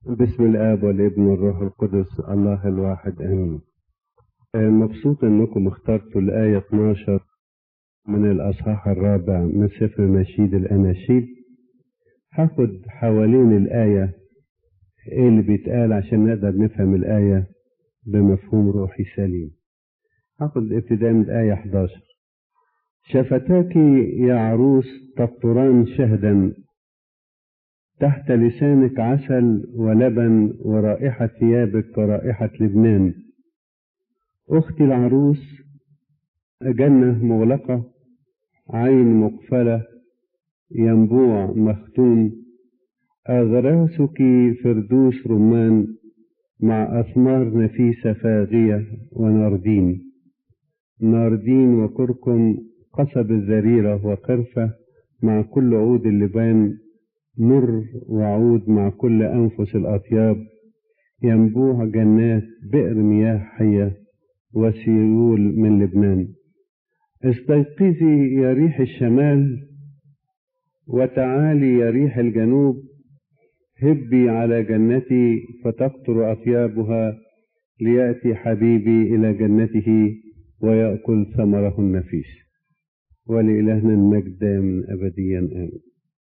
بسم الآب والابن والروح القدس الله الواحد آمين مبسوط انكم اخترتوا الآية 12 من الأصحاح الرابع من سفر نشيد الأناشيد هاخد حوالين الآية ايه اللي بيتقال عشان نقدر نفهم الآية بمفهوم روحي سليم هاخد ابتداء من الآية 11 شفتاك يا عروس تقطران شهدا تحت لسانك عسل ولبن ورائحة ثيابك كرائحة لبنان أختي العروس جنة مغلقة عين مقفلة ينبوع مختوم أغراسك فردوس رمان مع أثمار نفيسة فاغية وناردين ناردين وكركم قصب الذريرة وقرفة مع كل عود اللبان مر وعود مع كل أنفس الأطياب ينبوع جنات بئر مياه حية وسيول من لبنان استيقظي يا ريح الشمال وتعالي يا ريح الجنوب هبي على جنتي فتقطر أطيابها ليأتي حبيبي إلى جنته ويأكل ثمره النفيس ولإلهنا المجد من أبديا آمين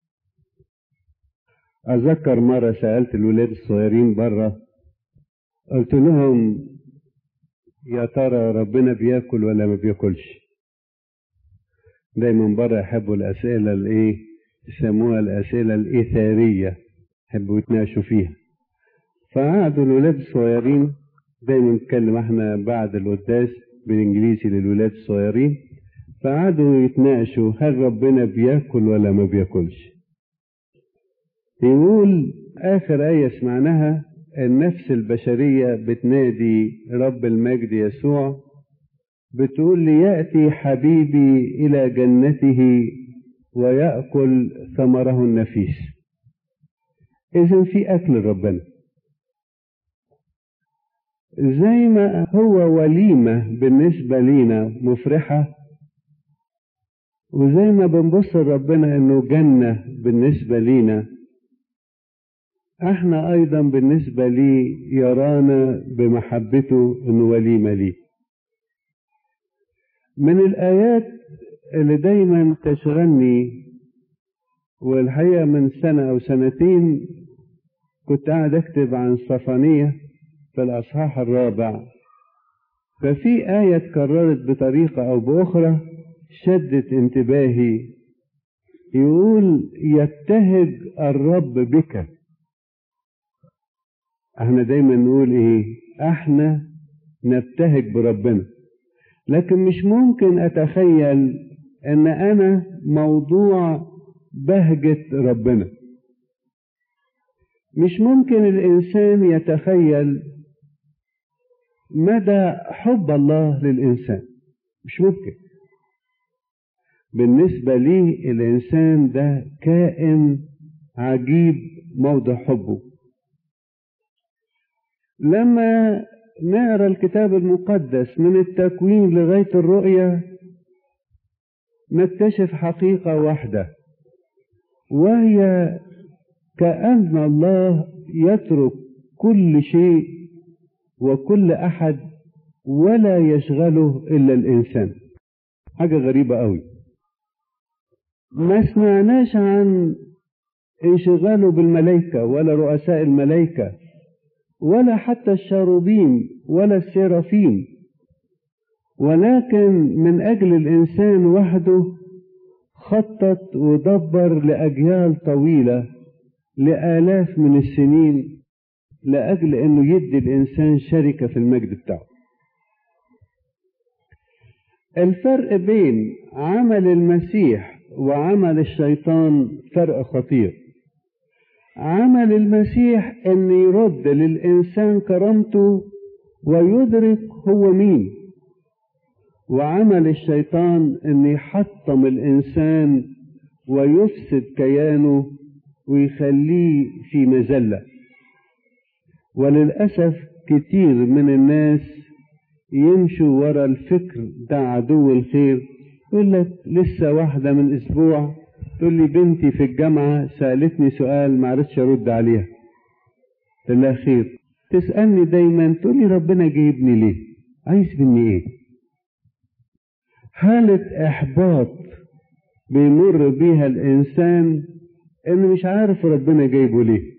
أتذكر مرة سألت الولاد الصغيرين برة قلت لهم يا ترى ربنا بياكل ولا ما بياكلش دايما بره يحبوا الأسئلة الإيه يسموها الأسئلة الإثارية يحبوا يتناقشوا فيها فقعدوا الولاد الصغيرين دايما نتكلم احنا بعد القداس بالإنجليزي للولاد الصغيرين فقعدوا يتناقشوا هل ربنا بياكل ولا ما بياكلش يقول آخر آية سمعناها النفس البشرية بتنادي رب المجد يسوع بتقول ليأتي حبيبي إلى جنته ويأكل ثمره النفيس إذا في أكل ربنا زي ما هو وليمة بالنسبة لينا مفرحة وزي ما بنبص لربنا إنه جنة بالنسبة لينا احنا ايضا بالنسبة لي يرانا بمحبته انه وليمة لي من الايات اللي دايما تشغلني والحقيقة من سنة او سنتين كنت قاعد اكتب عن صفانية في الاصحاح الرابع ففي آية اتكررت بطريقة او باخرى شدت انتباهي يقول يبتهج الرب بك احنا دايما نقول ايه احنا نبتهج بربنا لكن مش ممكن اتخيل ان انا موضوع بهجة ربنا مش ممكن الانسان يتخيل مدى حب الله للانسان مش ممكن بالنسبة لي الانسان ده كائن عجيب موضع حبه لما نقرا الكتاب المقدس من التكوين لغايه الرؤيا نكتشف حقيقه واحده وهي كان الله يترك كل شيء وكل احد ولا يشغله الا الانسان حاجه غريبه قوي ما سمعناش عن انشغاله بالملائكه ولا رؤساء الملائكه ولا حتى الشاروبين ولا السرافين ولكن من أجل الإنسان وحده خطط ودبر لأجيال طويلة لآلاف من السنين لأجل أنه يدي الإنسان شركة في المجد بتاعه الفرق بين عمل المسيح وعمل الشيطان فرق خطير عمل المسيح ان يرد للانسان كرامته ويدرك هو مين وعمل الشيطان ان يحطم الانسان ويفسد كيانه ويخليه في مذله وللاسف كتير من الناس يمشوا ورا الفكر ده عدو الخير يقول لك لسه واحده من اسبوع تقول لي بنتي في الجامعة سألتني سؤال ما عرفتش أرد عليها لا خير تسألني دايما تقول لي ربنا جايبني ليه عايز مني ايه حالة احباط بيمر بيها الانسان انه مش عارف ربنا جايبه ليه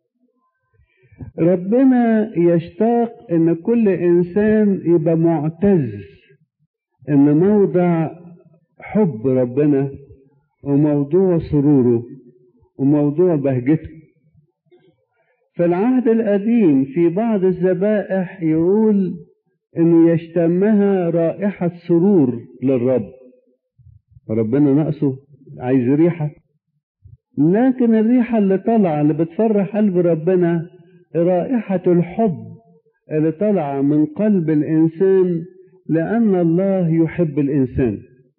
ربنا يشتاق ان كل انسان يبقى معتز ان موضع حب ربنا وموضوع سروره وموضوع بهجته في العهد القديم في بعض الذبائح يقول انه يشتمها رائحة سرور للرب ربنا ناقصه عايز ريحة لكن الريحة اللي طالعة اللي بتفرح قلب ربنا رائحة الحب اللي طالعة من قلب الإنسان لأن الله يحب الإنسان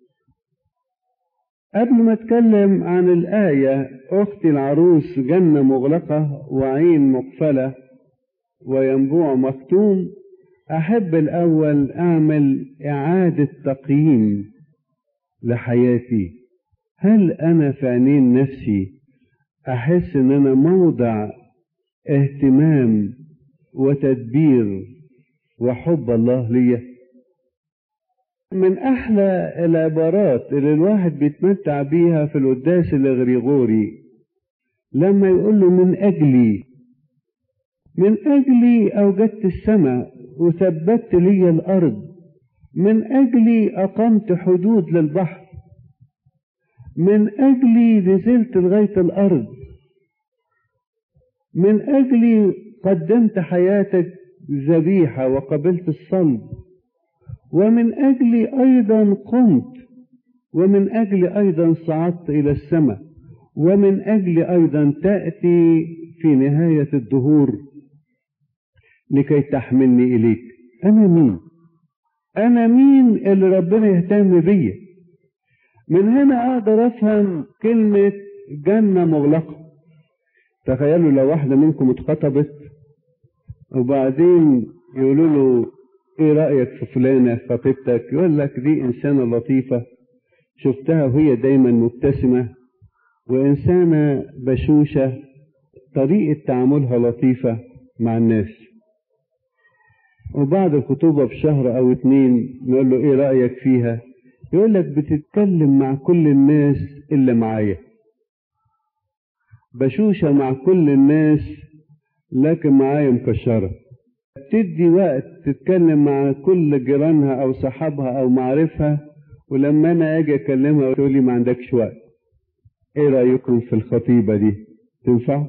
قبل ما اتكلم عن الآية أختي العروس جنة مغلقة وعين مقفلة وينبوع مكتوم أحب الأول أعمل إعادة تقييم لحياتي هل أنا في عينين نفسي أحس إن أنا موضع اهتمام وتدبير وحب الله ليا من أحلى العبارات اللي الواحد بيتمتع بيها في القداس الغريغوري لما يقول له من أجلي من أجلي أوجدت السماء وثبت لي الأرض من أجلي أقمت حدود للبحر من أجلي نزلت لغاية الأرض من أجلي قدمت حياتك ذبيحة وقبلت الصلب ومن أجلي أيضا قمت ومن أجلي أيضا صعدت إلى السماء ومن أجلي أيضا تأتي في نهاية الدهور لكي تحملني إليك أنا مين أنا مين اللي ربنا يهتم بيا من هنا أقدر أفهم كلمة جنة مغلقة تخيلوا لو واحدة منكم اتخطبت وبعدين يقولوا له ايه رأيك في فلانة خطيبتك يقول لك دي انسانة لطيفة شفتها وهي دايما مبتسمة وانسانة بشوشة طريقة تعاملها لطيفة مع الناس وبعد الخطوبة بشهر او اتنين نقول له ايه رأيك فيها يقول لك بتتكلم مع كل الناس الا معايا بشوشة مع كل الناس لكن معايا مكشرة تدي وقت تتكلم مع كل جيرانها او صحابها او معارفها ولما انا اجي اكلمها تقول لي ما عندكش وقت ايه رايكم في الخطيبه دي تنفع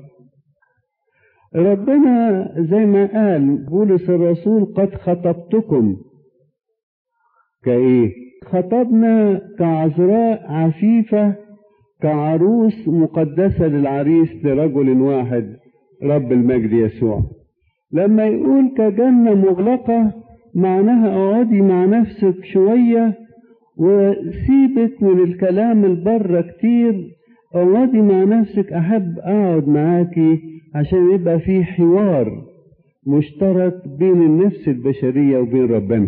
ربنا زي ما قال بولس الرسول قد خطبتكم كايه خطبنا كعذراء عفيفه كعروس مقدسه للعريس لرجل واحد رب المجد يسوع لما يقول كجنة مغلقة معناها اقعدي مع نفسك شوية وسيبك من الكلام البره كتير اقعدي مع نفسك احب اقعد معاكي عشان يبقى في حوار مشترك بين النفس البشرية وبين ربنا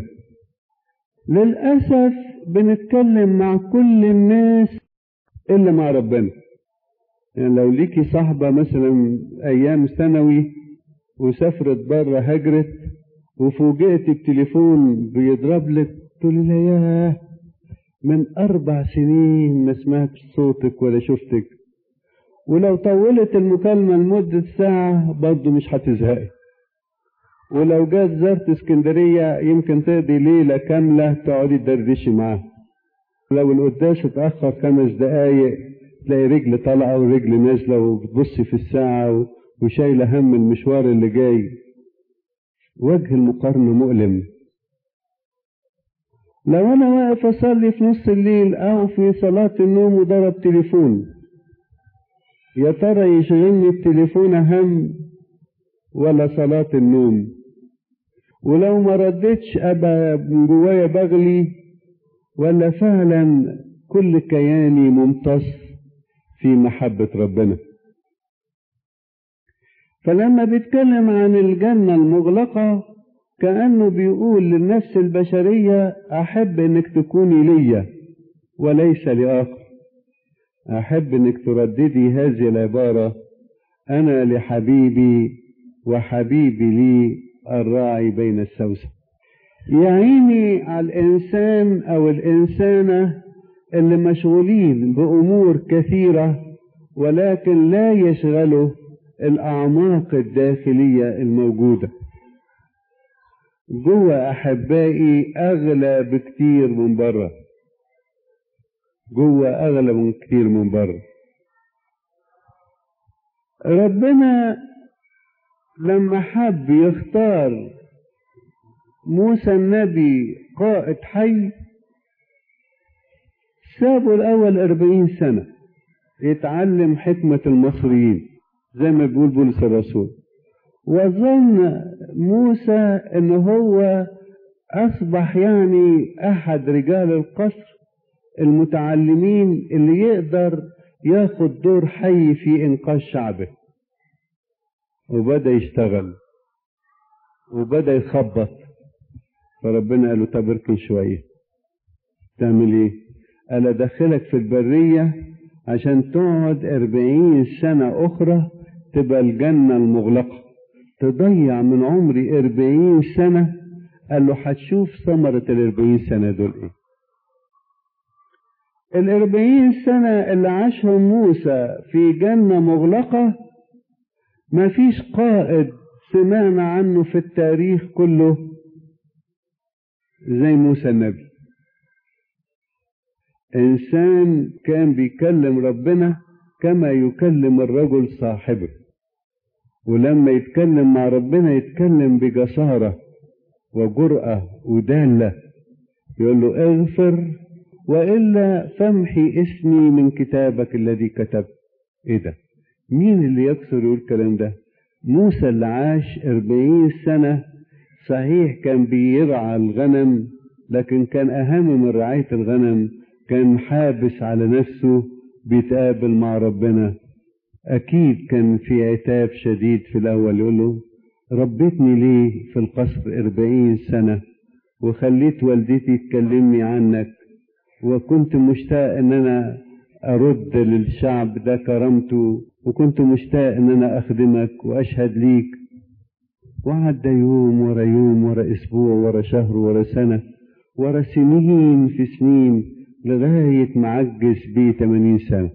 للأسف بنتكلم مع كل الناس إلا مع ربنا يعني لو ليكي صاحبة مثلا أيام ثانوي وسافرت بره هجرت وفوجئت بتليفون بيضرب لك تقول لها ياه من أربع سنين ما سمعتش صوتك ولا شفتك ولو طولت المكالمة لمدة ساعة برضه مش هتزهقي ولو جات زرت اسكندرية يمكن تقضي ليلة كاملة تقعدي تدردشي معاها لو القداس اتأخر خمس دقايق تلاقي رجل طالعة ورجل نازلة وبتبصي في الساعة وشايلة هم المشوار اللي جاي وجه المقارنة مؤلم لو أنا واقف أصلي في نص الليل أو في صلاة النوم وضرب تليفون يا ترى يشغلني التليفون أهم ولا صلاة النوم ولو ما ردتش أبقى من جوايا بغلي ولا فعلا كل كياني ممتص في محبة ربنا فلما بيتكلم عن الجنة المغلقة كأنه بيقول للنفس البشرية أحب إنك تكوني ليا وليس لآخر أحب إنك ترددي هذه العبارة أنا لحبيبي وحبيبي لي الراعي بين السوسن يعيني على الإنسان أو الإنسانة اللي مشغولين بأمور كثيرة ولكن لا يشغلوا الأعماق الداخلية الموجودة جوه أحبائي أغلى بكتير من بره جوه أغلى من كتير من بره ربنا لما حب يختار موسى النبي قائد حي سابوا الأول أربعين سنة يتعلم حكمة المصريين زي ما بيقول بولس الرسول وظن موسى ان هو اصبح يعني احد رجال القصر المتعلمين اللي يقدر ياخد دور حي في انقاذ شعبه وبدا يشتغل وبدا يخبط فربنا قال له طب اركن شويه تعمل ايه قال ادخلك في البريه عشان تقعد أربعين سنة أخرى تبقى الجنة المغلقة تضيع من عمري أربعين سنة قال له هتشوف ثمرة الأربعين سنة دول إيه الأربعين سنة اللي عاشهم موسى في جنة مغلقة ما فيش قائد سمعنا عنه في التاريخ كله زي موسى النبي إنسان كان بيكلم ربنا كما يكلم الرجل صاحبه ولما يتكلم مع ربنا يتكلم بجسارة وجرأة ودالة يقول له اغفر وإلا فامحي اسمي من كتابك الذي كتبت ايه ده مين اللي يكسر يقول الكلام ده موسى اللي عاش أربعين سنة صحيح كان بيرعى الغنم لكن كان أهم من رعاية الغنم كان حابس على نفسه بيتقابل مع ربنا أكيد كان في عتاب شديد في الأول يقول له ربيتني ليه في القصر أربعين سنة وخليت والدتي تكلمني عنك وكنت مشتاق ان انا ارد للشعب ده كرامته وكنت مشتاق ان انا اخدمك واشهد ليك وعدى يوم ورا يوم ورا اسبوع ورا شهر ورا سنة ورا سنين في سنين لغاية ما عجز بيه 80 سنة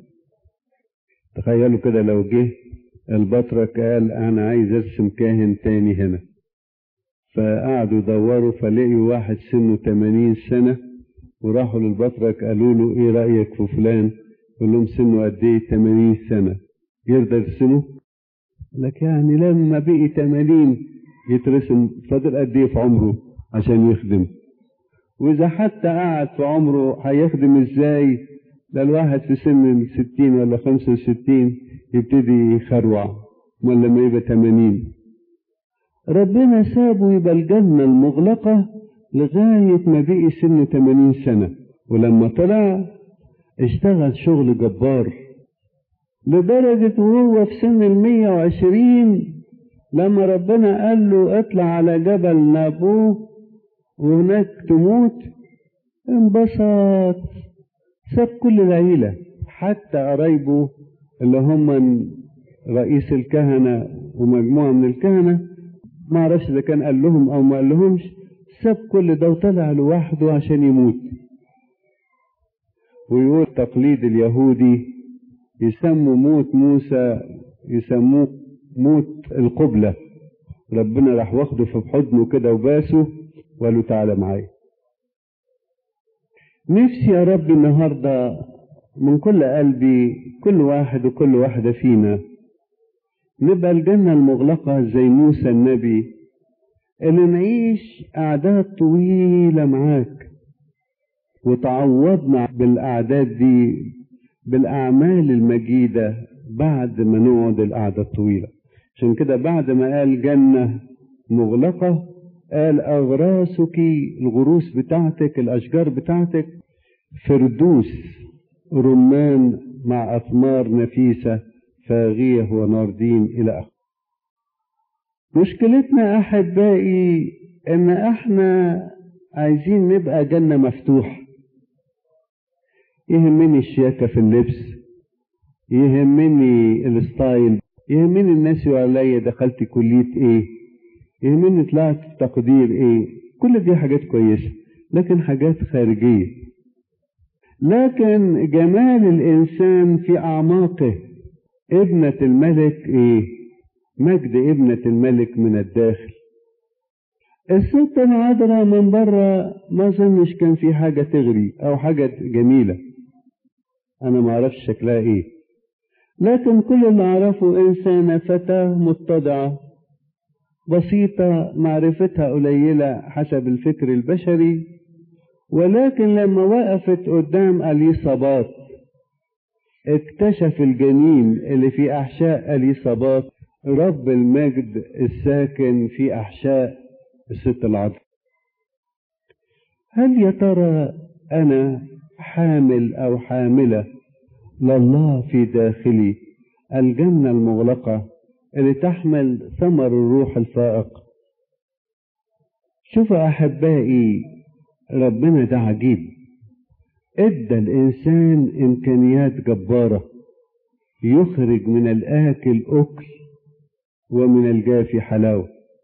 تخيلوا كده لو جه البطرك قال انا عايز ارسم كاهن تاني هنا فقعدوا يدوروا فلقيوا واحد سنه 80 سنة وراحوا للبطرك قالوا له ايه رأيك في فلان قال لهم سنه قد ايه 80 سنة يرضى يرسمه لك يعني لما بقي 80 يترسم فاضل قد ايه في عمره عشان يخدم واذا حتى قعد في عمره هيخدم ازاي ده الواحد في سن الستين ولا خمسة وستين يبتدي يخروع ولا ما يبقى تمانين ربنا سابه يبقى الجنة المغلقة لغاية ما بقي سن تمانين سنة ولما طلع اشتغل شغل جبار لدرجة وهو في سن المية وعشرين لما ربنا قال له اطلع على جبل نابوه وهناك تموت انبسط ساب كل العيلة حتى قرايبه اللي هم رئيس الكهنة ومجموعة من الكهنة ما اعرفش اذا كان قال لهم او ما قال لهمش ساب كل ده وطلع لوحده عشان يموت ويقول تقليد اليهودي يسموا موت موسى يسموه موت القبلة ربنا راح واخده في حضنه كده وباسه وقال له تعالى معايا نفسي يا رب النهاردة من كل قلبي كل واحد وكل واحدة فينا نبقى الجنة المغلقة زي موسى النبي اللي نعيش أعداد طويلة معاك وتعوضنا بالأعداد دي بالأعمال المجيدة بعد ما نقعد القعدة الطويلة عشان كده بعد ما قال جنة مغلقة قال أغراسك الغروس بتاعتك الأشجار بتاعتك فردوس رمان مع أثمار نفيسة فاغية وناردين إلى آخره مشكلتنا أحبائي إن إحنا عايزين نبقى جنة مفتوحة يهمني الشياكة في اللبس يهمني الستايل يهمني الناس يقول عليا دخلت كلية ايه يهمني طلعت تقدير ايه كل دي حاجات كويسة لكن حاجات خارجية لكن جمال الإنسان في أعماقه ابنة الملك ايه مجد ابنة الملك من الداخل الست العذراء من بره ما اظنش كان في حاجة تغري او حاجة جميلة انا ما اعرفش شكلها ايه لكن كل اللي اعرفه انسانة فتاة متضعة بسيطة معرفتها قليلة حسب الفكر البشري ولكن لما وقفت قدام اليصابات اكتشف الجنين اللي في احشاء اليصابات رب المجد الساكن في احشاء الست العذراء هل يا ترى انا حامل او حامله لله في داخلي الجنه المغلقه اللي تحمل ثمر الروح الفائق شوفوا احبائي ربنا ده عجيب ادى الانسان امكانيات جباره يخرج من الاكل اكل ومن الجافي حلاوه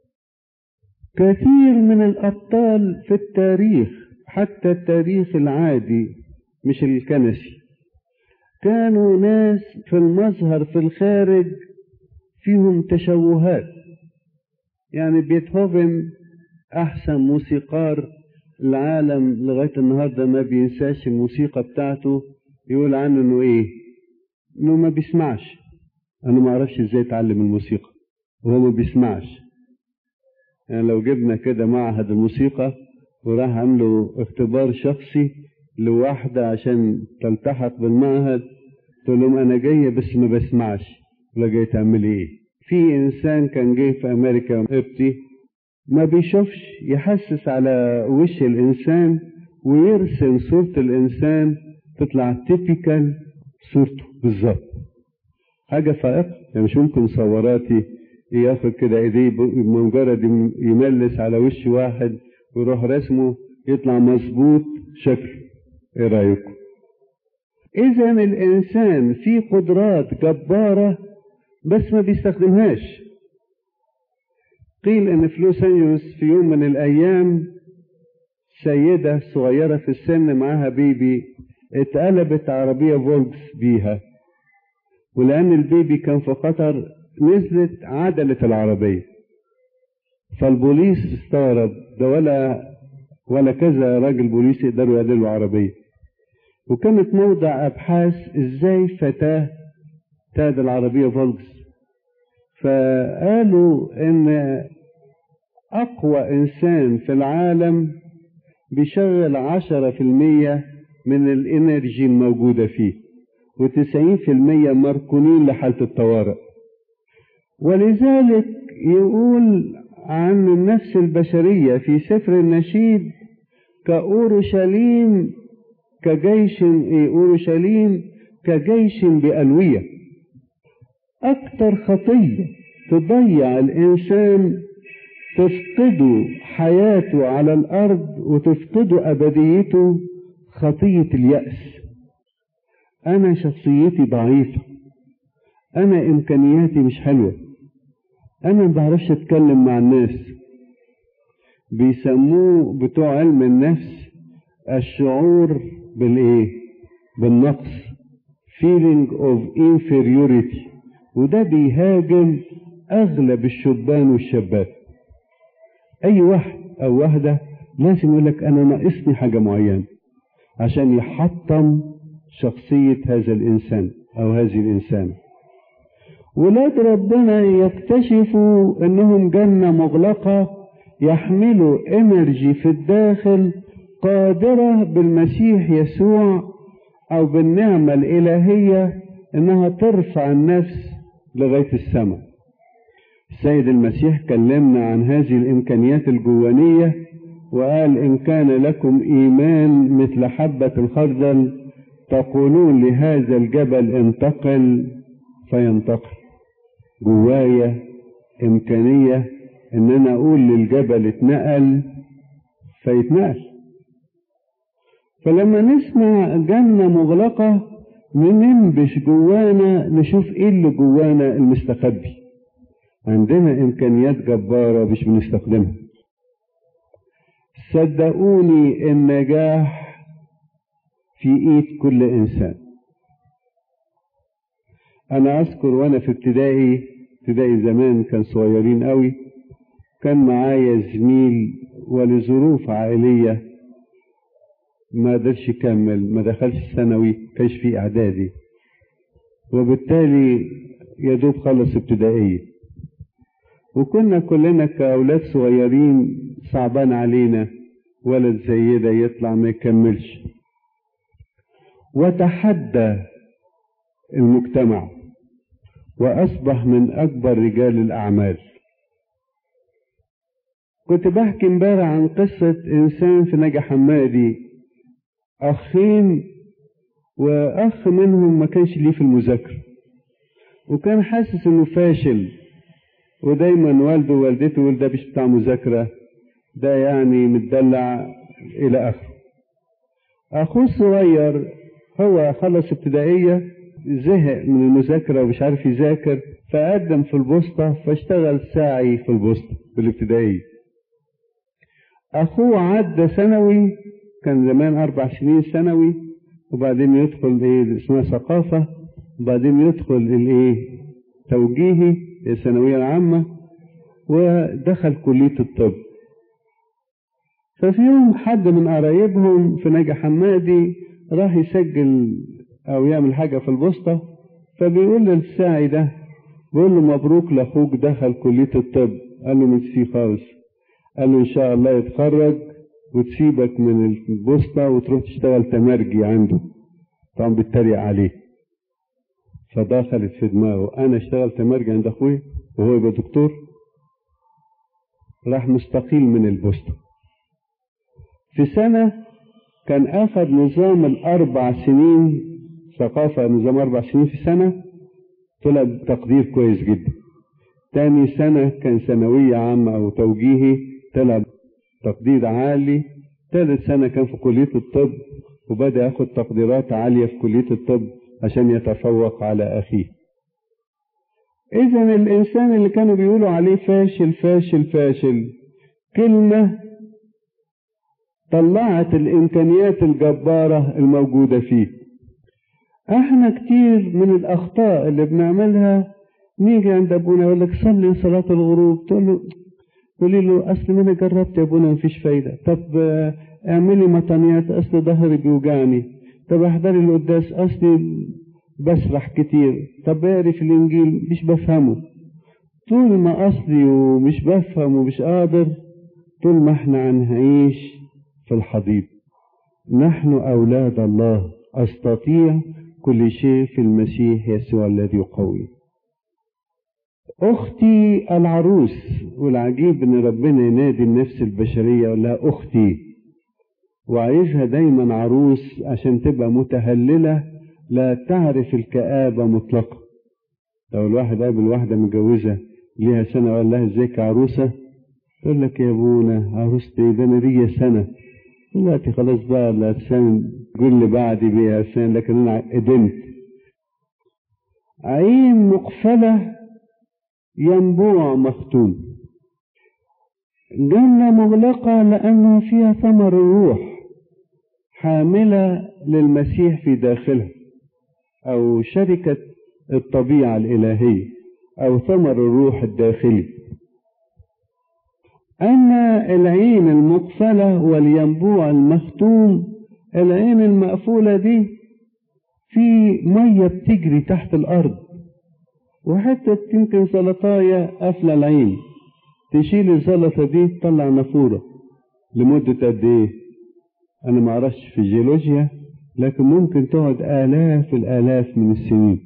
كثير من الأبطال في التاريخ حتى التاريخ العادي مش الكنسي كانوا ناس في المظهر في الخارج فيهم تشوهات يعني بيتهوفن أحسن موسيقار العالم لغاية النهاردة ما بينساش الموسيقى بتاعته يقول عنه انه ايه انه ما بيسمعش انا ما اعرفش ازاي اتعلم الموسيقى وهو ما بيسمعش يعني لو جبنا كده معهد الموسيقى وراح عملوا اختبار شخصي لواحدة عشان تلتحق بالمعهد تقول لهم أنا جاية بس ما بسمعش ولا جاية تعملي إيه؟ في إنسان كان جاي في أمريكا قبطي ما بيشوفش يحسس على وش الإنسان ويرسم صورة الإنسان تطلع تيبيكال صورته بالظبط حاجة فائقة يعني مش ممكن صوراتي ياخد كده ايديه بمجرد يملس على وش واحد ويروح رسمه يطلع مظبوط شكل ايه رايكم اذا الانسان فيه قدرات جبارة بس ما بيستخدمهاش قيل ان في لوس انجلوس في يوم من الايام سيدة صغيرة في السن معاها بيبي اتقلبت عربية فولكس بيها ولأن البيبي كان في خطر نزلت عدلت العربية فالبوليس استغرب ده ولا ولا كذا راجل بوليس يقدروا يعدلوا العربية وكانت موضع أبحاث إزاي فتاة تاد العربية فولكس فقالوا إن أقوى إنسان في العالم بيشغل عشرة في المية من الإنرجي الموجودة فيه وتسعين في المية مركونين لحالة الطوارئ ولذلك يقول عن النفس البشرية في سفر النشيد كأورشليم كجيش أورشليم كجيش بألوية أكتر خطية تضيع الإنسان تفقده حياته على الأرض وتفقده أبديته خطية اليأس أنا شخصيتي ضعيفة أنا إمكانياتي مش حلوة أنا ما بعرفش أتكلم مع الناس بيسموه بتوع علم النفس الشعور بالإيه؟ بالنقص feeling of inferiority وده بيهاجم أغلب الشبان والشابات أي واحد أو واحدة لازم يقول لك أنا ناقصني حاجة معينة عشان يحطم شخصية هذا الإنسان أو هذه الإنسانة ولاد ربنا يكتشفوا انهم جنة مغلقة يحملوا انرجي في الداخل قادرة بالمسيح يسوع او بالنعمة الالهية انها ترفع النفس لغاية السماء السيد المسيح كلمنا عن هذه الامكانيات الجوانية وقال ان كان لكم ايمان مثل حبة الخردل تقولون لهذا الجبل انتقل فينتقل جوايا إمكانية إن أنا أقول للجبل اتنقل فيتنقل فلما نسمع جنة مغلقة ننبش جوانا نشوف ايه اللي جوانا المستخبي عندنا امكانيات جبارة مش بنستخدمها صدقوني النجاح في ايد كل انسان انا اذكر وانا في ابتدائي ابتدائي زمان كان صغيرين قوي كان معايا زميل ولظروف عائلية ما قدرش يكمل ما دخلش ثانوي كانش في اعدادي وبالتالي يا دوب خلص ابتدائية وكنا كلنا كأولاد صغيرين صعبان علينا ولد زي ده يطلع ما يكملش وتحدى المجتمع وأصبح من أكبر رجال الأعمال كنت بحكي امبارح عن قصة إنسان في نجا حمادي أخين وأخ منهم ما كانش ليه في المذاكرة وكان حاسس إنه فاشل ودايما والده ووالدته يقول ده مش بتاع مذاكرة ده يعني متدلع إلى آخره أخوه الصغير هو خلص ابتدائية زهق من المذاكرة ومش عارف يذاكر فقدم في البوسطة فاشتغل ساعي في البوسطة في الابتدائية أخوه عدى ثانوي كان زمان أربع سنين ثانوي وبعدين يدخل إيه اسمها ثقافة وبعدين يدخل الإيه توجيهي الثانوية العامة ودخل كلية الطب ففي يوم حد من قرايبهم في نجا حمادي راح يسجل او يعمل حاجة في البوسطة فبيقول للساعي ده بيقول له مبروك لاخوك دخل كلية الطب قال له مش فيه خالص قال له ان شاء الله يتخرج وتسيبك من البوسطة وتروح تشتغل تمرجي عنده طبعا بيتريق عليه فدخلت في دماغه انا اشتغل تمرجي عند اخويا وهو يبقى دكتور راح مستقيل من البوسطة في سنة كان اخذ نظام الاربع سنين ثقافة نظام أربع سنين في سنة طلع بتقدير كويس جدا تاني سنة كان ثانوية عامة أو توجيهي طلع تقدير عالي ثالث سنة كان في كلية الطب وبدأ ياخد تقديرات عالية في كلية الطب عشان يتفوق على أخيه إذا الإنسان اللي كانوا بيقولوا عليه فاشل فاشل فاشل كلمة طلعت الإمكانيات الجبارة الموجودة فيه احنا كتير من الاخطاء اللي بنعملها نيجي عند ابونا يقول لك صلي صلاة الغروب تقول له تقولي له اصل ما انا جربت يا ابونا مفيش فايدة طب اعملي مطانيات اصل ظهري بيوجعني طب احضري القداس اصلي بسرح كتير طب اقري في الانجيل مش بفهمه طول ما اصلي ومش بفهم ومش قادر طول ما احنا هنعيش في الحضيض نحن اولاد الله استطيع كل شيء في المسيح يسوع الذي يقوي أختي العروس والعجيب إن ربنا ينادي النفس البشرية يقول لها أختي وعايزها دايما عروس عشان تبقى متهللة لا تعرف الكآبة مطلقا لو الواحد قابل واحدة متجوزة ليها سنة وقال لها ازيك يا عروسة تقول لك يا ابونا عروستي ده انا ليا سنة دلوقتي خلاص بقى الأجسام كل اللي بعدي بيها أجسام لكن أنا قدمت عين مقفلة ينبوع مختوم جنة مغلقة لأنه فيها ثمر الروح حاملة للمسيح في داخلها أو شركة الطبيعة الإلهية أو ثمر الروح الداخلي أما العين المقفلة والينبوع المختوم العين المقفولة دي في مية بتجري تحت الأرض وحتى يمكن زلطاية قافلة العين تشيل الزلطة دي تطلع نافورة لمدة قد إيه؟ أنا ما أعرفش في الجيولوجيا لكن ممكن تقعد آلاف الآلاف من السنين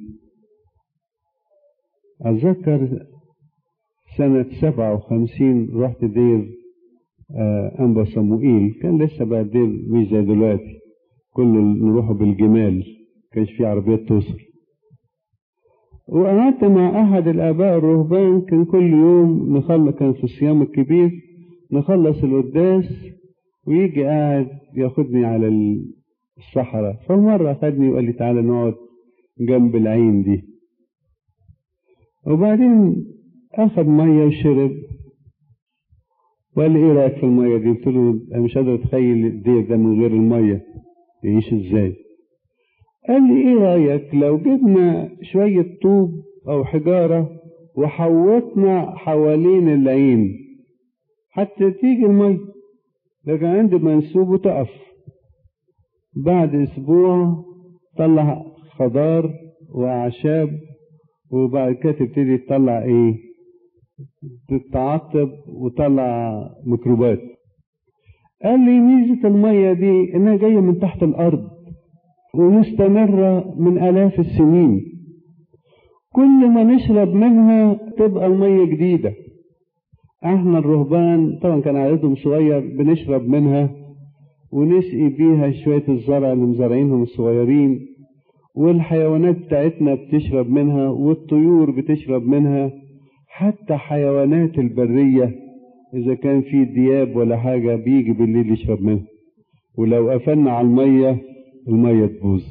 أتذكر سنة سبعة وخمسين رحت دير آه أنبا صموئيل كان لسه بقى دير مش زي دلوقتي كله نروحوا بالجمال كانش في عربيات توصل وقعدت مع أحد الآباء الرهبان كان كل يوم نخلص كان في الصيام الكبير نخلص القداس ويجي قاعد ياخدني على الصحراء فمرة خدني وقال لي تعالى نقعد جنب العين دي وبعدين أخذ مية وشرب وقال لي إيه رأيك في المية دي؟ قلت له أنا مش قادر أتخيل الدير ده من غير المية يعيش إزاي؟ قال لي إيه رأيك لو جبنا شوية طوب أو حجارة وحوطنا حوالين العين حتى تيجي المية لكن عند منسوب وتقف بعد أسبوع طلع خضار وأعشاب وبعد كده تبتدي تطلع إيه تتعطب وطلع ميكروبات قال لي ميزة المية دي إنها جاية من تحت الأرض ومستمرة من آلاف السنين كل ما نشرب منها تبقى المية جديدة احنا الرهبان طبعا كان عددهم صغير بنشرب منها ونسقي بيها شوية الزرع اللي مزرعينهم الصغيرين والحيوانات بتاعتنا بتشرب منها والطيور بتشرب منها حتى حيوانات البرية إذا كان في دياب ولا حاجة بيجي بالليل يشرب منها ولو قفلنا على المية المية تبوظ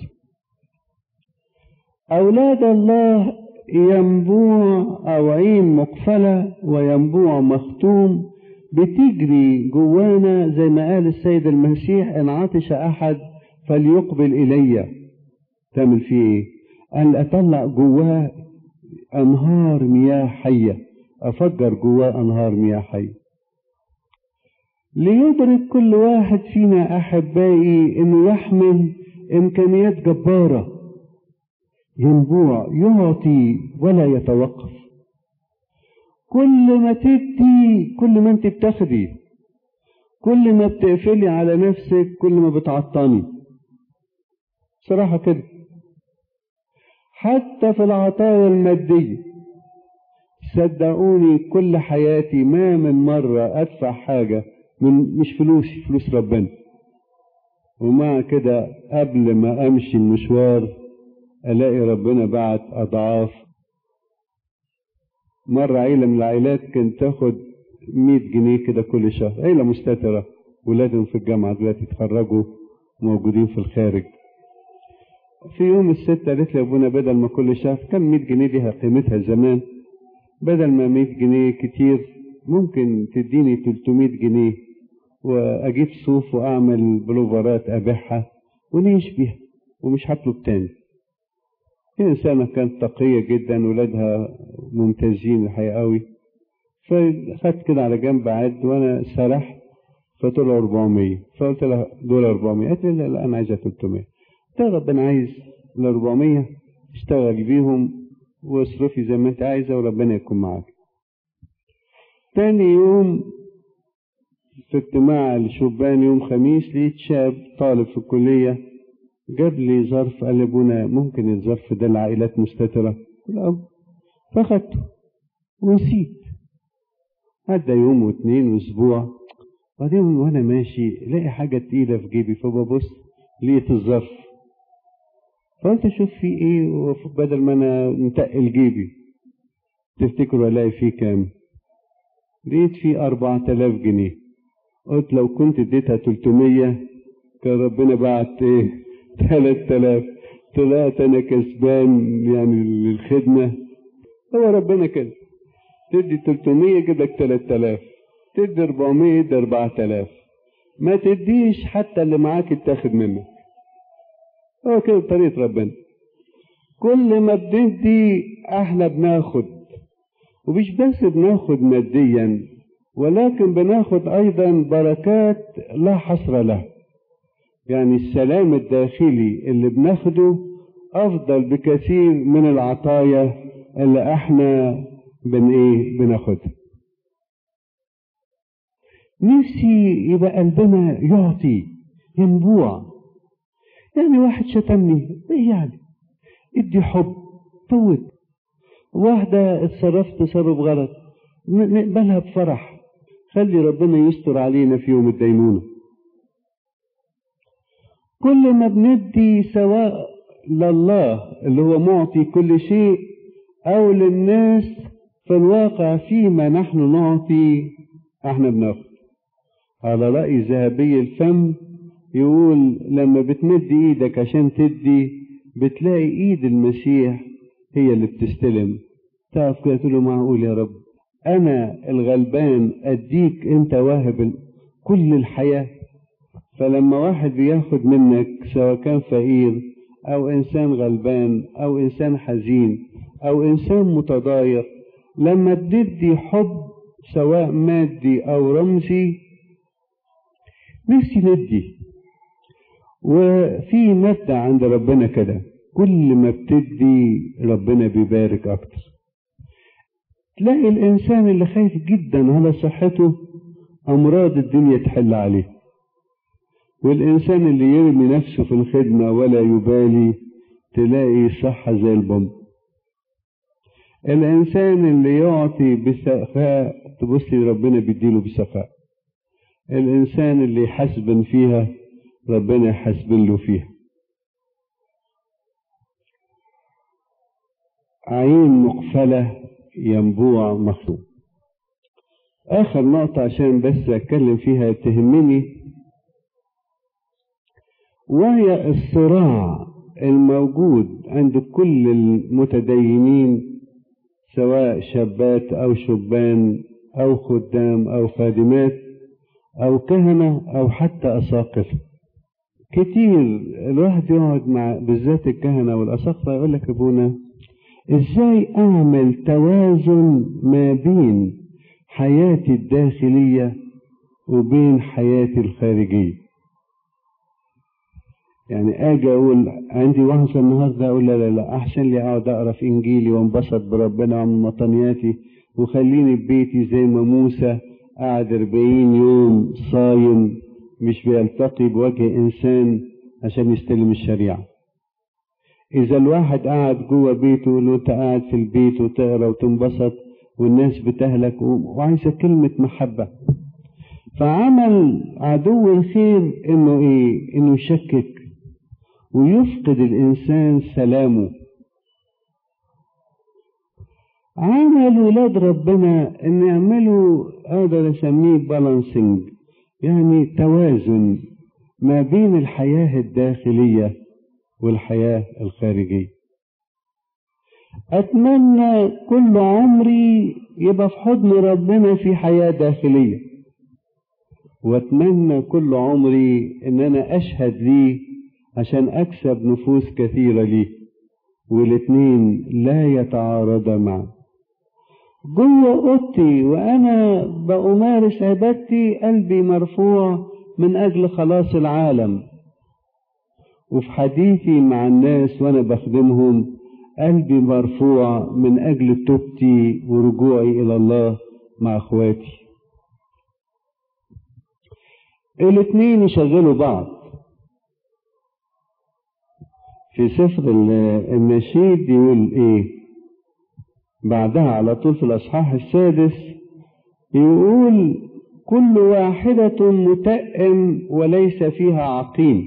أولاد الله ينبوع أو عين مقفلة وينبوع مختوم بتجري جوانا زي ما قال السيد المسيح إن عطش أحد فليقبل إلي تعمل فيه إيه؟ قال أطلع جواه أنهار مياه حية أفجر جواه أنهار مياه حية ليدرك كل واحد فينا أحبائي إنه يحمل إمكانيات جبارة ينبوع يعطي ولا يتوقف كل ما تدي كل ما انت بتاخدي كل ما بتقفلي على نفسك كل ما بتعطني صراحة كده حتى في العطايا المادية صدقوني كل حياتي ما من مرة أدفع حاجة من مش فلوسي فلوس ربنا ومع كده قبل ما أمشي المشوار ألاقي ربنا بعت أضعاف مرة عيلة من العائلات كانت تاخد مية جنيه كده كل شهر عيلة مستترة ولادهم في الجامعة دلوقتي اتخرجوا موجودين في الخارج في يوم الست قالت لي أبونا بدل ما كل شهر كم مية جنيه دي قيمتها زمان بدل ما مية جنيه كتير ممكن تديني 300 جنيه وأجيب صوف وأعمل بلوفرات أبيعها ونعيش بيها ومش هطلب تاني هي إنسانة كانت تقية جدا ولادها ممتازين الحقيقة قوي فخدت كده على جنب عد وأنا سرحت فطلعوا 400 فقلت لها دول 400 قالت لي لا, لا أنا عايزة 300 قلت لها ربنا عايز ال 400 اشتغل بيهم واصرفي زي ما أنت عايزة وربنا يكون معاك تاني يوم في اجتماع الشبان يوم خميس لقيت شاب طالب في الكلية جاب لي ظرف قال لي ابونا ممكن الظرف ده لعائلات مستترة قلت فاخدته ونسيت عدى يوم واثنين واسبوع بعدين وانا ماشي الاقي حاجة تقيلة في جيبي فببص لقيت الظرف فقلت اشوف فيه ايه بدل ما انا متقل جيبي تفتكروا الاقي فيه كام لقيت فيه أربعة آلاف جنيه قلت لو كنت اديتها تلتمية كان ربنا بعت ايه تلات آلاف طلعت أنا كسبان يعني للخدمة هو ربنا كده تدي تلتمية يجيب لك تلات آلاف تدي أربعمية يدي أربعة آلاف ما تديش حتى اللي معاك يتاخد منك هو كده طريقة ربنا كل ما بندي احنا بناخد ومش بس بناخد ماديا ولكن بناخد ايضا بركات لا حصر لها يعني السلام الداخلي اللي بناخده افضل بكثير من العطايا اللي احنا بن ايه بناخدها نفسي يبقى قلبنا يعطي ينبوع يعني واحد شتمني ايه يعني ادي حب فوت واحدة اتصرفت تصرف غلط نقبلها بفرح خلي ربنا يستر علينا في يوم الدينونة كل ما بندي سواء لله اللي هو معطي كل شيء او للناس في الواقع فيما نحن نعطي احنا بناخد على رأي ذهبي الفم يقول لما بتمد ايدك عشان تدي بتلاقي ايد المسيح هي اللي بتستلم تقف كده تقول له معقول يا رب انا الغلبان اديك انت واهب كل الحياة فلما واحد بياخد منك سواء كان فقير او انسان غلبان او انسان حزين او انسان متضايق لما تدي حب سواء مادي او رمزي نفسي ندي وفي مبدأ عند ربنا كده كل ما بتدي ربنا بيبارك اكتر تلاقي الانسان اللي خايف جدا على صحته امراض الدنيا تحل عليه والانسان اللي يرمي نفسه في الخدمة ولا يبالي تلاقي صحة زي البوم الانسان اللي يعطي بسخاء تبص ربنا بيديله بسخاء الانسان اللي يحسبن فيها ربنا يحسبن له فيها عين مقفلة ينبوع مخلوق آخر نقطة عشان بس أتكلم فيها تهمني وهي الصراع الموجود عند كل المتدينين سواء شابات أو شبان أو خدام أو خادمات أو كهنة أو حتى أساقفة كتير الواحد يقعد مع بالذات الكهنة والأساقفة يقول لك أبونا إزاي أعمل توازن ما بين حياتي الداخلية وبين حياتي الخارجية يعني اجي اقول عندي وهزه النهارده اقول لا لا لا احسن لي اقعد اقرا في انجيلي وانبسط بربنا واعمل مطنياتي وخليني في بيتي زي ما موسى قعد 40 يوم صايم مش بيلتقي بوجه انسان عشان يستلم الشريعه اذا الواحد قاعد جوه بيته ولو انت قاعد في البيت وتقرا وتنبسط والناس بتهلك وعايزه كلمه محبه فعمل عدو الخير انه ايه انه يشكك ويفقد الإنسان سلامه عمل ولاد ربنا ان يعملوا اقدر اسميه بالانسنج يعني توازن ما بين الحياة الداخلية والحياة الخارجية اتمنى كل عمري يبقى في حضن ربنا في حياة داخلية واتمنى كل عمري ان انا اشهد ليه عشان أكسب نفوس كثيرة ليه والاتنين لا يتعارضا معا جوه أوضتي وأنا بأمارس عبادتي قلبي مرفوع من أجل خلاص العالم وفي حديثي مع الناس وأنا بخدمهم قلبي مرفوع من أجل توبتي ورجوعي إلى الله مع أخواتي الاتنين يشغلوا بعض في سفر النشيد يقول ايه بعدها على طول في الاصحاح السادس يقول كل واحدة متأم وليس فيها عقيم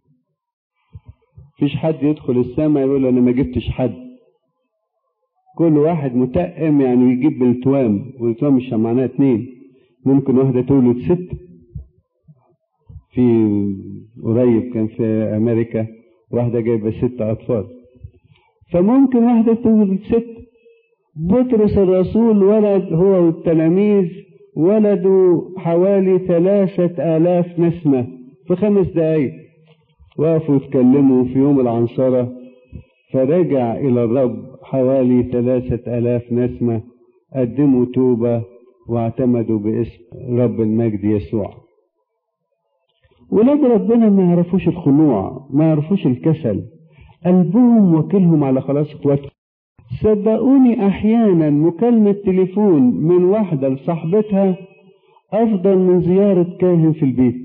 فيش حد يدخل السماء يقول انا ما جبتش حد كل واحد متأم يعني يجيب بالتوام والتوام مش معناها اتنين ممكن واحدة تولد ست في قريب كان في امريكا واحدة جايبة ست أطفال فممكن واحدة تولد ست بطرس الرسول ولد هو والتلاميذ ولدوا حوالي ثلاثة آلاف نسمة في خمس دقايق وقفوا يتكلموا في يوم العنصرة فرجع إلى الرب حوالي ثلاثة آلاف نسمة قدموا توبة واعتمدوا باسم رب المجد يسوع ولاد ربنا ما يعرفوش الخنوع ما يعرفوش الكسل قلبهم وكلهم على خلاص اخواتهم صدقوني احيانا مكالمة تليفون من واحدة لصاحبتها افضل من زيارة كاهن في البيت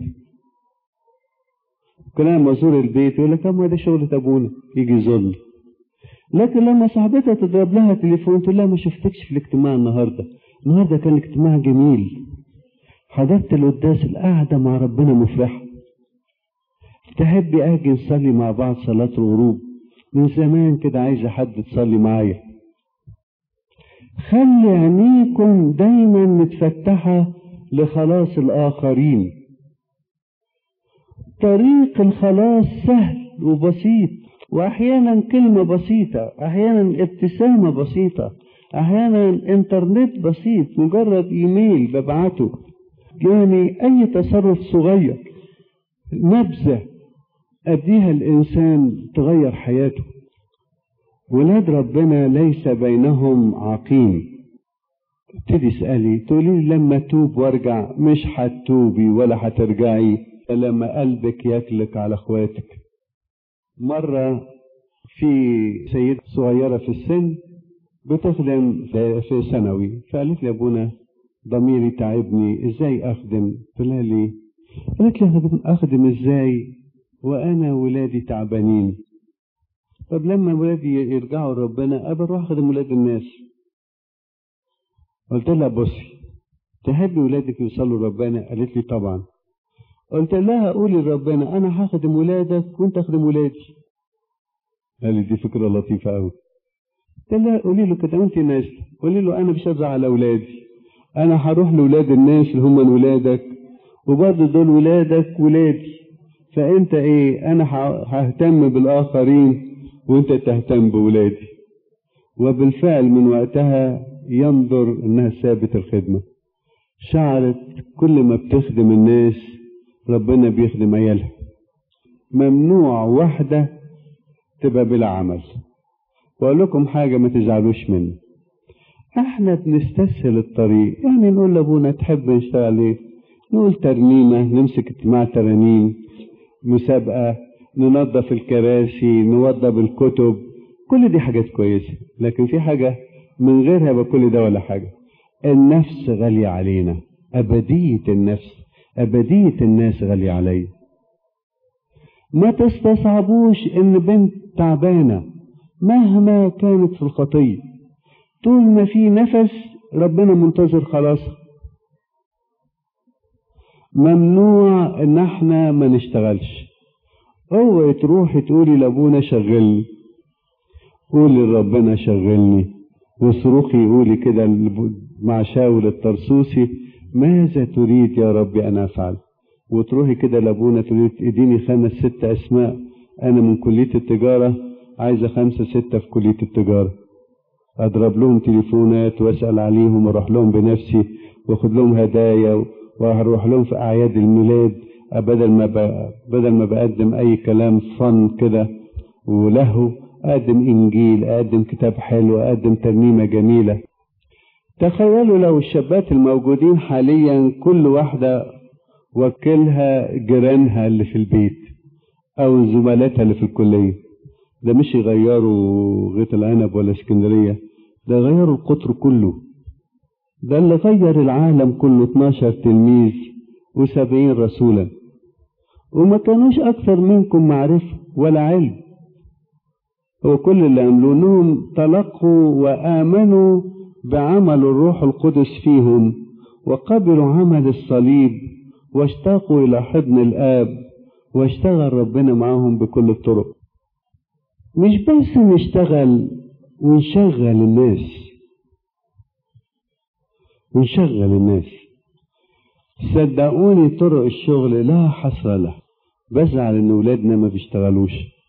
كلام ما ازور البيت يقول لك طب ما ده شغلة ابونا يجي يزورني لكن لما صاحبتها تضرب لها تليفون تقول لها ما شفتكش في الاجتماع النهارده النهارده كان اجتماع جميل حضرت القداس القعدة مع ربنا مفرحة تحبي اجي نصلي مع بعض صلاة الغروب من زمان كده عايزة حد تصلي معايا خلي عينيكم دايما متفتحة لخلاص الآخرين طريق الخلاص سهل وبسيط وأحيانا كلمة بسيطة أحيانا ابتسامة بسيطة أحيانا إنترنت بسيط مجرد إيميل ببعته يعني أي تصرف صغير نبذة أديها الإنسان تغير حياته ولاد ربنا ليس بينهم عقيم تبتدي اسألي تقولي لي لما توب وارجع مش هتوبي ولا هترجعي لما قلبك يكلك على اخواتك مرة في سيدة صغيرة في السن بتخدم في ثانوي فقالت لي ابونا ضميري تعبني ازاي اخدم قلت لها ليه قالت لي اخدم ازاي وانا ولادي تعبانين طب لما ولادي يرجعوا لربنا ابى اروح اخدم ولاد الناس قلت لها بصي تحبي ولادك يوصلوا لربنا قالت لي طبعا قلت لها قولي لربنا انا هخدم ولادك وانت اخدم ولادي قال لي دي فكره لطيفه قوي قلت لها قولي له كده وانت نازله قولي له انا مش هرجع على اولادي انا هروح لاولاد الناس اللي هم ولادك وبرضه دول ولادك ولادي فانت ايه انا ههتم بالاخرين وانت تهتم بولادي وبالفعل من وقتها ينظر انها سابت الخدمة شعرت كل ما بتخدم الناس ربنا بيخدم عيالها ممنوع واحدة تبقى بلا عمل واقول لكم حاجة ما تزعلوش مني احنا بنستسهل الطريق يعني نقول لابونا تحب نشتغل ايه نقول ترنيمة نمسك اجتماع ترانيم مسابقة ننظف الكراسي نوضب الكتب كل دي حاجات كويسة لكن في حاجة من غيرها يبقى كل ده ولا حاجة النفس غالية علينا أبدية النفس أبدية الناس غالية علي ما تستصعبوش إن بنت تعبانة مهما كانت في الخطية طول ما في نفس ربنا منتظر خلاص ممنوع ان احنا ما نشتغلش اوعي تروحي تقولي لابونا شغلني قولي لربنا شغلني واصرخي قولي كده مع شاول الطرسوسي ماذا تريد يا ربي ان افعل وتروحي كده لابونا تقولي اديني خمس ست اسماء انا من كليه التجاره عايزه خمسه سته في كليه التجاره اضرب لهم تليفونات واسال عليهم واروح لهم بنفسي واخد لهم هدايا وهروح لهم في اعياد الميلاد بدل ما بدل ما بقدم اي كلام فن كده ولهو اقدم انجيل اقدم كتاب حلو اقدم ترنيمه جميله تخيلوا لو الشابات الموجودين حاليا كل واحده وكلها جيرانها اللي في البيت او زملاتها اللي في الكليه ده مش يغيروا غيط العنب ولا اسكندريه ده يغيروا القطر كله ده اللي غير العالم كله 12 تلميذ وسبعين رسولا وما كانوش أكثر منكم معرفة ولا علم هو كل اللي عملوا انهم تلقوا وآمنوا بعمل الروح القدس فيهم وقبلوا عمل الصليب واشتاقوا إلى حضن الآب واشتغل ربنا معهم بكل الطرق مش بس نشتغل ونشغل الناس ونشغل الناس صدقوني طرق الشغل لا حصر له بزعل ان ولادنا ما بيشتغلوش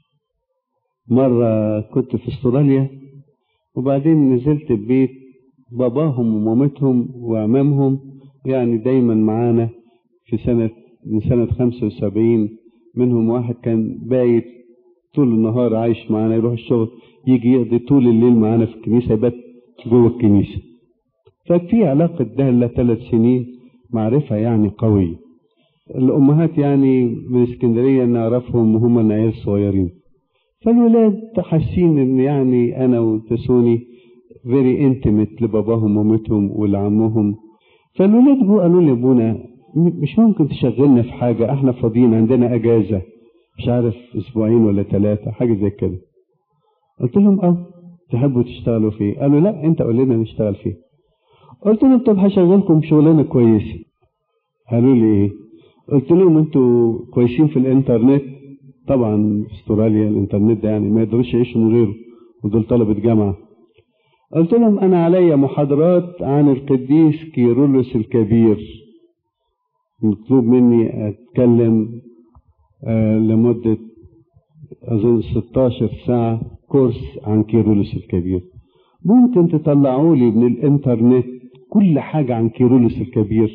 مرة كنت في استراليا وبعدين نزلت البيت باباهم ومامتهم وعمامهم يعني دايما معانا في سنة من سنة خمسة وسبعين منهم واحد كان بايت طول النهار عايش معانا يروح الشغل يجي يقضي طول الليل معانا في الكنيسة يبات جوه الكنيسة ففي علاقة دهلة ثلاث سنين معرفة يعني قوية الأمهات يعني من اسكندرية نعرفهم وهم العيال الصغيرين فالولاد حاسين إن يعني أنا وتسوني فيري انتمت لباباهم ومامتهم ولعمهم فالولاد جو قالوا لي ابونا مش ممكن تشغلنا في حاجة احنا فاضيين عندنا اجازة مش عارف اسبوعين ولا ثلاثة حاجة زي كده قلت لهم اه تحبوا تشتغلوا فيه قالوا لا انت قول لنا نشتغل فيه قلت لهم طب هشغلكم شغلانه كويسه قالوا لي ايه قلت لهم انتوا كويسين في الانترنت طبعا في استراليا الانترنت ده يعني ما يقدروش يعيشوا من غيره ودول طلبه جامعه قلت لهم انا عليا محاضرات عن القديس كيرلس الكبير مطلوب مني اتكلم آه لمده أظن 16 ساعة كورس عن كيرلس الكبير ممكن تطلعوا لي من الإنترنت كل حاجة عن كيرلس الكبير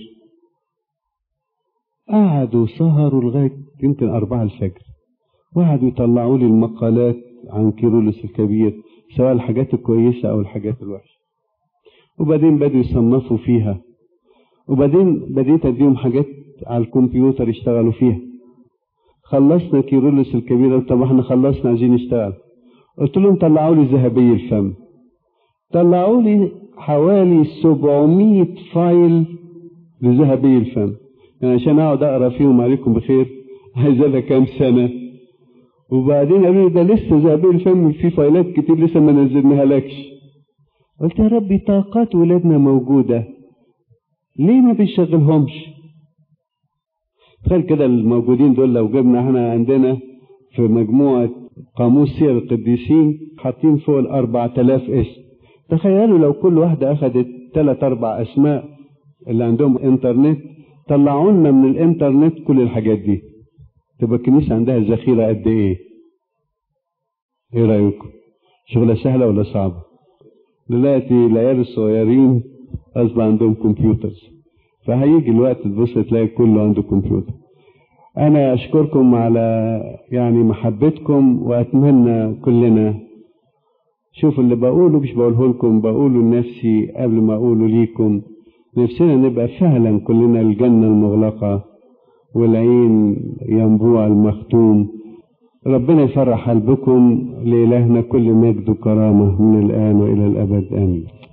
قعدوا سهروا لغاية يمكن أربعة الفجر وقعدوا يطلعوا لي المقالات عن كيرلس الكبير سواء الحاجات الكويسة أو الحاجات الوحشة وبعدين بدأوا يصنفوا فيها وبعدين بديت أديهم حاجات على الكمبيوتر يشتغلوا فيها خلصنا كيرلس الكبيرة طب احنا خلصنا عايزين نشتغل قلت لهم طلعوا لي ذهبي الفم طلعوا لي حوالي 700 فايل لذهبي الفم يعني عشان اقعد اقرا فيهم عليكم بخير عايز لها كام سنه وبعدين قالوا لي ده لسه ذهبي الفم في فايلات كتير لسه ما نزلناها لكش قلت يا ربي طاقات ولادنا موجوده ليه ما بنشغلهمش تخيل كده الموجودين دول لو جبنا احنا عندنا في مجموعة قاموس سير القديسين حاطين فوق الأربع تلاف اسم تخيلوا لو كل واحدة أخذت ثلاث أربع أسماء اللي عندهم إنترنت طلعوا لنا من الإنترنت كل الحاجات دي تبقى الكنيسة عندها ذخيرة قد إيه؟ إيه رأيكم؟ شغلة سهلة ولا صعبة؟ دلوقتي العيال الصغيرين أصبح عندهم كمبيوترز فهيجي الوقت تبص تلاقي كله عنده كمبيوتر أنا أشكركم على يعني محبتكم وأتمنى كلنا شوف اللي بقوله مش بقوله لكم بقوله لنفسي قبل ما أقوله ليكم نفسنا نبقى فعلا كلنا الجنة المغلقة والعين ينبوع المختوم ربنا يفرح قلبكم لإلهنا كل مجد وكرامة من الآن وإلى الأبد آمين